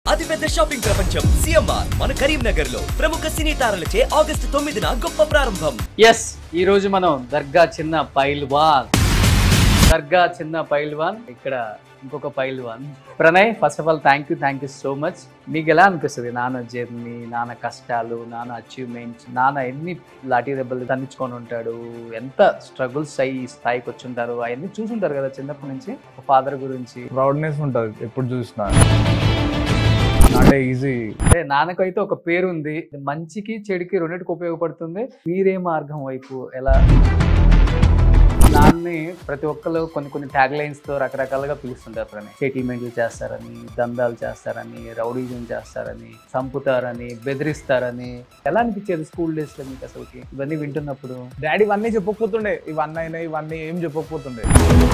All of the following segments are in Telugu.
అతిపెద్ద షాపింగ్ ప్రపంచం సిఎంఆర్ మన కరీంనగర్ లో ప్రముఖ సినీ తారలచే ఆగస్టు తొమ్మిదిన గొప్ప ప్రారంభం ఎస్ ఈ రోజు మనం దర్గా చిన్న పైల్వాన్ దర్గా చిన్న పైల్వాన్ ఇక్కడ ఇంకొక పైల్వాన్ Pranay first of all thank you thank you so much మీకు ఎలా అనిపిస్తుంది నాన్న జర్నీ నాన్న కష్టాలు నాన్న అచీవ్మెంట్స్ నాన్న ఎన్ని లాఠీ దెబ్బలు తన్నించుకొని ఉంటాడు ఎంత స్ట్రగుల్స్ అయ్యి ఈ స్థాయికి వచ్చి ఉంటారు అవన్నీ చూసుంటారు కదా చిన్నప్పటి నుంచి ఫాదర్ గురించి ప్రౌడ్నెస్ ఉంటుంది ఎప్పుడు చూసినా నాట్ ఈజీ అంటే నాన్నకైతే ఒక పేరు ఉంది మంచికి చెడుకి రెండింటికి ఉపయోగపడుతుంది మీరే మార్గం వైపు ఎలా నాన్ని ప్రతి ఒక్కరు కొన్ని కొన్ని ట్యాగ్ లైన్స్ తో రకరకాలుగా పిలుస్తుంటారు ప్రణయ్ సెటిల్మెంట్లు చేస్తారని దందాలు చేస్తారని రౌడీజం చేస్తారని చంపుతారని బెదిరిస్తారని ఎలా అనిపించేది స్కూల్ డేస్ లో మీకు అసలుకి ఇవన్నీ వింటున్నప్పుడు డాడీ ఇవన్నీ చెప్పకపోతుండే ఇవన్నీ అయినా ఇవన్నీ ఏం చెప్పకపోతుండే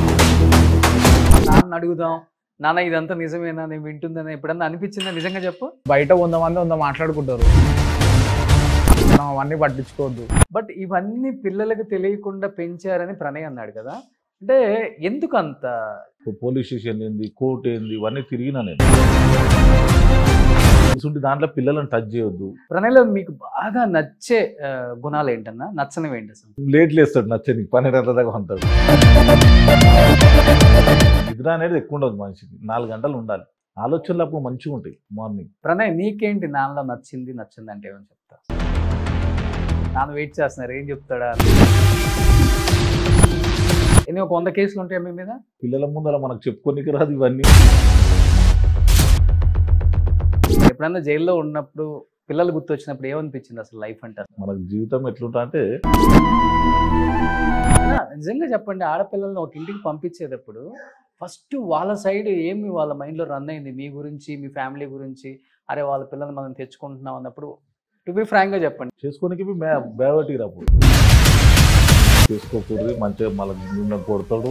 నాన్న అడుగుదాం నాన్న ఇదంతా నిజమేనా నేను వింటుందని ఎప్పుడన్నా అనిపించిందా నిజంగా చెప్పు బయట వంద మంది వంద మాట్లాడుకుంటారు మనం అవన్నీ పట్టించుకోవద్దు బట్ ఇవన్నీ పిల్లలకు తెలియకుండా పెంచారని ప్రణయ్ అన్నాడు కదా అంటే ఎందుకు అంత పోలీస్ స్టేషన్ ఏంది కోర్టు ఏంది ఇవన్నీ తిరిగినా నేను ఇటువంటి దాంట్లో పిల్లలను టచ్ చేయొద్దు ప్రణయ్లో మీకు బాగా నచ్చే ఆ, గుణాలు ఏంటన్నా నచ్చనివి ఏంటి అసలు లేట్ లేస్తాడు నచ్చని పన్నెండు గంటల దాకా ఉంటాడు నిద్ర అనేది ఎక్కువ ఉండదు మనిషికి నాలుగు గంటలు ఉండాలి ఆలోచనలు అప్పుడు మంచిగా ఉంటాయి మార్నింగ్ ప్రణయ్ నీకేంటి నాన్నలో నచ్చింది నచ్చింది అంటే ఏమని చెప్తా నాన్న వెయిట్ చేస్తున్నారు ఏం చెప్తాడా అని. ఎన్ని ఒక వంద కేసులు ఉంటాయా మీ మీద పిల్లల ముందర మనకు చెప్పుకోనికి రాదు ఇవన్నీ ఎప్పుడన్నా జైల్లో ఉన్నప్పుడు పిల్లలు గుర్తొచ్చినప్పుడు ఏమనిపించింది అసలు లైఫ్ అంటే అసలు? మనకు జీవితం ఎట్లుంటా అంటే అన్నా, నిజంగా చెప్పండి ఆడపిల్లల్ని ఒక ఇంటికి పంపించేటప్పుడు ఫస్ట్ వాళ్ళ సైడ్ ఏమి వాళ్ళ మైండ్లో రన్ అయింది మీ గురించి మీ ఫ్యామిలీ గురించి అరే వాళ్ళ పిల్లల్ని మనం తెచ్చుకుంటున్నాం అన్నప్పుడు టు బి ఫ్రాంక్గా చెప్పండి చేసుకోనికి బేవటి రాపు చేసుకోకూడదు మంచిగా మళ్ళీ నిన్న కొడతాడు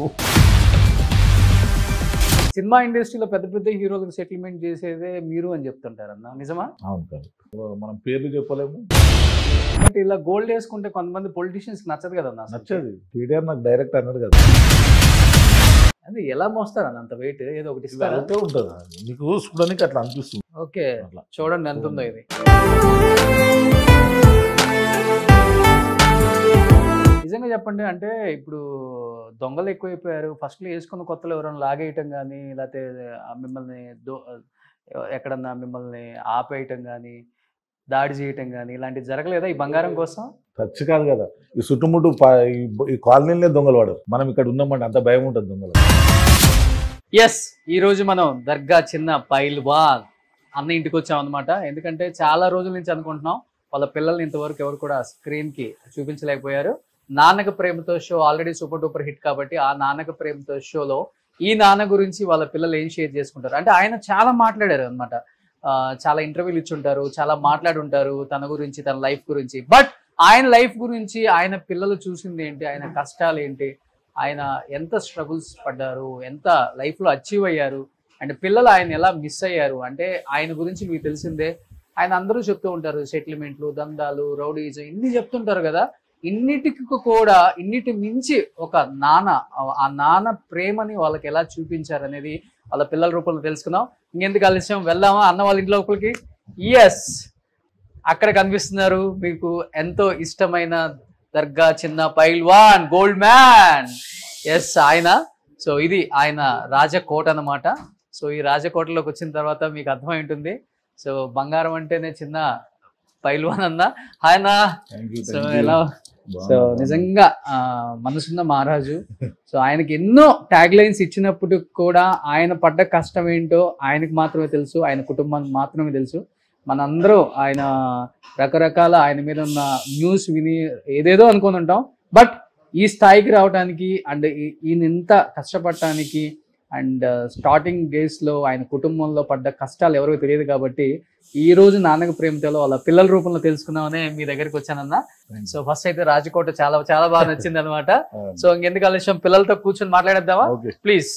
సినిమా ఇండస్ట్రీలో పెద్ద పెద్ద హీరోలకు సెటిల్మెంట్ చేసేదే మీరు అని చెప్తుంటారన్న నిజమా అవును కాదు మనం పేర్లు చెప్పలేము బట్ ఇలా గోల్డ్ వేసుకుంటే కొంతమంది పొలిటీషియన్స్ నచ్చదు కదన్న అసలు. నచ్చదు టీడీఆర్ నాకు డైరెక్ట్ అన్నాడు కదా అది ఎలా మోస్తారన్న అంత వెయిట్ ఏదో ఒకటి ఇది ఇస్తారా అంతే ఉంటుంది నీకు చూడడానికి అట్లా అనిపిస్తుంది ఓకే అట్లా చూడండి ఎంత ఉందో ఇది నిజంగా చెప్పండి అంటే ఇప్పుడు దొంగలు ఎక్కువైపోయారు ఫస్ట్లో వేసుకున్న కొత్తలో ఎవరైనా లాగేయటం కానీ లేకపోతే ఆ మిమ్మల్ని దో ఎక్కడన్నా మిమ్మల్ని ఆపేయటం కానీ దాడి చేయటం కానీ ఇలాంటివి జరగలేదా ఈ బంగారం కోసం టచ్ కాదు కదా ఈ చుట్టుముట్టు పా- ఈ- ఈ కాలనీలనే దొంగలు వాడు మనం ఇక్కడ ఉన్నామంటే అంత భయం ఉంటుంది దొంగలు ఎస్ ఈ రోజు మనం దర్గా చిన్న పైల్వాన్ అన్న ఇంటికి వచ్చాం అనమాట ఎందుకంటే చాలా రోజుల నుంచి అనుకుంటున్నాం వాళ్ళ పిల్లల్ని ఇంతవరకు ఎవరు కూడా స్క్రీన్ కి చూపించలేకపోయారు నాన్నక ప్రేమతో show already super duper hit కాబట్టి ఆ నాన్నక ప్రేమతో షోలో ఈ నాన్న గురించి వాళ్ళ పిల్లలు ఏం షేర్ చేసుకుంటారు అంటే ఆయన చాలా మాట్లాడారు అనమాట చాలా ఇంటర్వ్యూలు ఇచ్చుంటారు చాలా మాట్లాడి ఉంటారు తన గురించి తన లైఫ్ గురించి బట్ ఆయన లైఫ్ గురించి ఆయన పిల్లలు చూసింది ఏంటి ఆయన కష్టాలు ఏంటి ఆయన ఎంత స్ట్రగుల్స్ పడ్డారు ఎంత లైఫ్ లో అచీవ్ అయ్యారు అండ్ పిల్లలు ఆయన ఎలా మిస్ అయ్యారు అంటే ఆయన గురించి మీకు తెలిసిందే ఆయన అందరూ చెప్తూ ఉంటారు సెటిల్మెంట్లు దందాలు రౌడీజం ఇన్ని చెప్తుంటారు కదా ఇన్నిటికి కూడా ఇన్నిటి మించి ఒక నాన్న ఆ నాన్న ప్రేమని వాళ్ళకి ఎలా చూపించారు అనేది వాళ్ళ పిల్లల రూపంలో తెలుసుకుందాం ఇంకెందుకు ఆలస్యం వెళ్దామా అన్న వాళ్ళ ఇంట్లో లోపలికి ఎస్ అక్కడ కనిపిస్తున్నారు మీకు ఎంతో ఇష్టమైన దర్గా చిన్న పైల్వాన్ గోల్డ్ మ్యాన్ ఎస్ ఆయన సో ఇది ఆయన రాజకోట అన్నమాట సో ఈ రాజకోటలోకి వచ్చిన తర్వాత మీకు అర్థమై ఉంటుంది సో బంగారం అంటేనే చిన్న పైల్వాన్ అన్న ఆయన Thank you, so thank you. ఎలా సో బాగున్నా. నిజంగా ఆ, మనసున్న మహారాజు సో ఆయనకి ఎన్నో ట్యాగ్ లైన్స్ ఇచ్చినప్పుడు కూడా ఆయన పడ్డ కష్టం ఏంటో ఆయనకు మాత్రమే తెలుసు ఆయన కుటుంబానికి మాత్రమే తెలుసు మనందరూ ఆయన రకరకాల ఆయన మీద ఉన్న న్యూస్ విని ఏదేదో అనుకుని ఉంటాం బట్ ఈ స్థాయికి రావడానికి అండ్ ఈయన ఇంత కష్టపడటానికి అండ్ స్టార్టింగ్ డేస్ లో ఆయన కుటుంబంలో పడ్డ కష్టాలు ఎవరికో తెలియదు కాబట్టి ఈ రోజు నాన్నక ప్రేమతలో వాళ్ళ పిల్లల రూపంలో తెలుసుకుందామనే మీ దగ్గరికి వచ్చానన్నా Thank సో ఫస్ట్ అయితే రాజకోట చాలా చాలా బాగా నచ్చింది అనమాట ఆ, సో ఇంకెందుకు ఆలస్యం పిల్లలతో కూర్చొని మాట్లాడేద్దామా ఓకే ప్లీజ్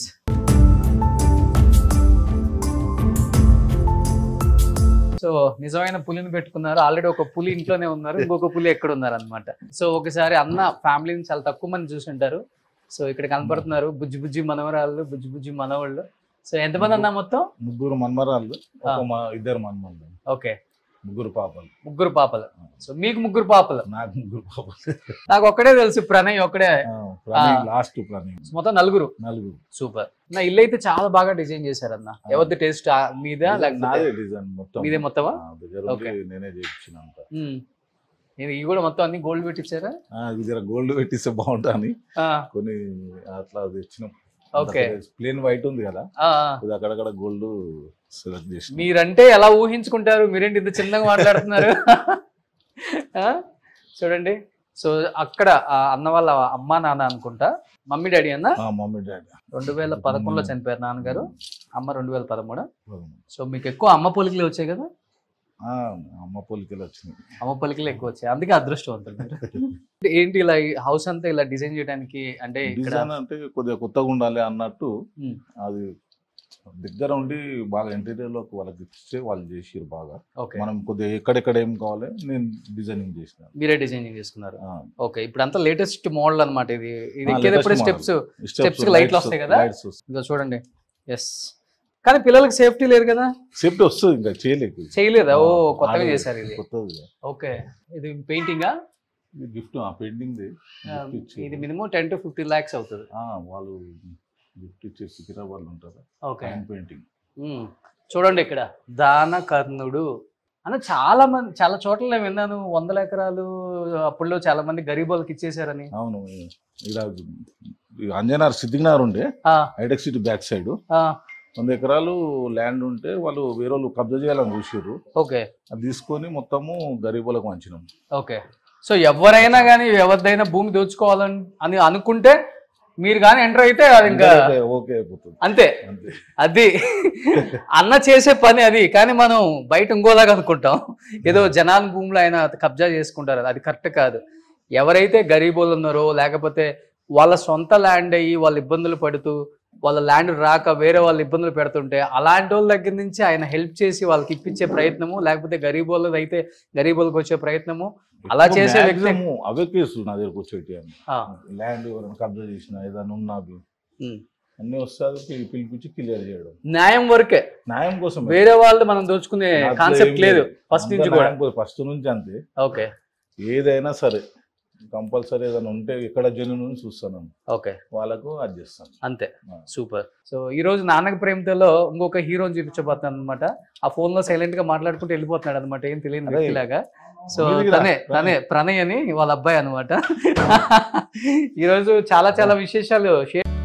సో నిజమైన పులిని పెట్టుకున్నారు ఆల్రెడీ ఒక పులి ఇంట్లోనే ఉన్నారు ఇంకొక పులి ఎక్కడ ఉన్నారు అనమాట సో ఒకసారి అన్న ఫ్యామిలీని చాలా తక్కువ మంది చూసుంటారు సో ఇక్కడ కనపడుతున్నారు బుజ్జి బుజ్జి మనవరాళ్ళు బుజ్జి బుజ్జి మనవాళ్ళు సో ఎంతమంది అన్నా మొత్తం ముగ్గురు మన్మరాళ్ళు ఒక ఆ. మా ఇద్దరు మన్మరాళ్ళు ఓకే ముగ్గురు పాపలు ముగ్గురు పాపలు సో మీకు ముగ్గురు పాపలు నాకు ముగ్గురు పాపలు నాకు ఒక్కడే తెలుసు ప్రణయ్ ఒక్కడే ప్రణయ్ లాస్ట్ ప్రణయ్ మొత్తం నలుగురు నలుగురు సూపర్ నా ఇల్లు అయితే చాలా బాగా డిజైన్ చేశారన్న ఎవరిది టేస్ట్ మీద లేకపోతే నాదే డిజైన్ మొత్తం మీదే మొత్తమా ఆ, దగ్గర Okay. ఉండి నేనే చేయించిన అంత ఉమ్. నేను ఇవి కూడా మొత్తం అన్ని గోల్డ్ పెట్టించారా ఆ, ఇది జర గోల్డ్ పెట్టిస్తే బాగుంటా అని ఆ, కొన్ని అట్లా తెచ్చినాం Okay. ప్లేన్ వైట్ ఉంది కదా ఆ, ఆ. ఇది అక్కడక్కడ గోల్డ్ సెలెక్ట్ చేసిన మీరంటే ఎలా ఊహించుకుంటారు మీరేంటి ఇంత చిన్నగా మాట్లాడుతున్నారు ఆ? చూడండి సో అక్కడ ఆ అన్న వాళ్ళ అమ్మా నాన్న అనుకుంటా మమ్మీ డాడీ అన్న మమ్మీ డాడీ రెండు వేల పదకొండులో చనిపోయారు నాన్నగారు అమ్మ రెండు వేల పదమూడు సో మీకు ఎక్కువ అమ్మ పోలికలు వచ్చాయి కదా ఆ, అమ్మ పోలికలు వచ్చినాయి అమ్మ పలికలు ఎక్కువ వచ్చాయి అందుకే అదృష్టవంతులు మీరు ఏంటి ఇలా హౌస్ అంతా ఇలా డిజైన్ చేయడానికి అంటే ఇక్కడ డిజైన్ అంటే కొద్దిగా కొత్తగా ఉండాలి అన్నట్టు ఉమ్, అది దగ్గర ఉండి బాగా ఇంటీరియర్ లోకి వాళ్ళకి ఇస్తే వాళ్ళు చేసిరు బాగా ఓకే మనం కొద్దిగా ఎక్కడెక్కడ ఏం కావాలి నేను డిజైనింగ్ చేసిన మీరే డిజైనింగ్ చేసుకున్నారు ఆ, ఓకే ఇప్పుడు అంతా లేటెస్ట్ మోడల్ అన్నమాట ఇది ఇది ఆ, ఎక్కేటప్పుడే latest స్టెప్స్ steps, Steps కి light లు lights, వస్తాయి కదా? lights వస్తాయి. ఇంకా చూడండి ఎస్ కానీ పిల్లలకి సేఫ్టీ లేదు కదా సేఫ్టీ వస్తుంది ఇంకా చేయలేదు చేయలేదా ఓ ఆ, కొత్తగా ఆడ- చేశారు ఇది కొత్తది ఓకే ఇది పెయింటింగా ఇది గిఫ్ట్ ఆ పెయింటింగ్ ఇది minimum ten to fifteen lakhs అవుతుంది వాళ్ళు గిఫ్ట్ ఇచ్చే సికిరాబాద్ ఉంటారు ఓకే హ్యాండ్ పెయింటింగ్ ఉమ్. చూడండి ఇక్కడ దాన కర్ణుడు అన్న చాలా మంది చాలా చోట్ల నేను విన్నాను వందల ఎకరాలు అప్పుల్లో చాలా మంది గరీబ్ వాళ్ళకి ఇచ్చేసారని అవును ఇలా అంజనార్ సిద్ధినగర్ ఉండే ఆ, హైటెక్ సిటీ బ్యాక్ సైడ్ ఆ, వంద ఎకరాలు ల్యాండ్ ఉంటే వాళ్ళు వేరే వాళ్ళు కబ్జా చేయాలని చూసారు ఓకే అది తీసుకొని మొత్తము గరీబులకు వంచినాం ఓకే సో ఎవరైనా కానీ ఎవరిదైనా భూమి దోచుకోవాలని అని అనుకుంటే మీరు కానీ ఎంటర్ అయితే అది ఇంకా ఓకే అయిపోతుంది అంతే అంతే అది అన్న చేసే పని అది కానీ మనం బయట ఇంకోలాగా అనుకుంటాం ఏదో జనాల భూములు ఆయన కబ్జా చేసుకుంటారు అది కరెక్ట్ కాదు ఎవరైతే గరీబులు ఉన్నారో లేకపోతే వాళ్ళ సొంత ల్యాండ్ అయ్యి వాళ్ళు ఇబ్బందులు పడుతూ వాళ్ళ ల్యాండ్ రాక వేరే వాళ్ళు ఇబ్బందులు పెడుతుంటే అలాంటి వాళ్ళ దగ్గర నుంచి ఆయన హెల్ప్ చేసి వాళ్ళకి ఇప్పించే ప్రయత్నము లేకపోతే గరీబ్ వాళ్ళది అయితే గరీబులకు వచ్చే ప్రయత్నము అలా ఎక్కువ చేసే వ్యక్తి- maximum అవే కేసులు నా దగ్గరకు వచ్చేటి అని ఆ, ల్యాండ్ ఎవరైనా కబ్జా చేసిన ఏదైనా ఉన్నా అవి ఉమ్. అన్ని వస్తుంది పిలిపించి క్లియర్ చేయడం న్యాయం వరకే న్యాయం కోసం వేరే వాళ్ళు మనం దోచుకునే కాన్సెప్ట్ లేదు ఫస్ట్ నుంచి కూడా ఫస్ట్ నుంచి అంతే ఓకే ఏదైనా సరే కంపల్సరీ ఏదైనా ఉంటే ఎక్కడ జనును చూస్తాను ఓకే వాళ్ళకు అది చేస్తాను అంతే ఆ. సూపర్ సో ఈ రోజు నాన్నక ప్రేమతలో ఇంకొక హీరోని చూపించబోతున్నాను అనమాట ఆ ఫోన్ లో సైలెంట్ గా మాట్లాడుకుంటూ వెళ్ళిపోతున్నాడు అనమాట ఏం తెలియని అదే. వ్యక్తిలాగా సో మీదికి రా, తనే ప్రణయ్. తనే ప్రణయ్ అని వాళ్ళ అబ్బాయి అనమాట ఈ రోజు చాలా చాలా విశేషాలు షేర్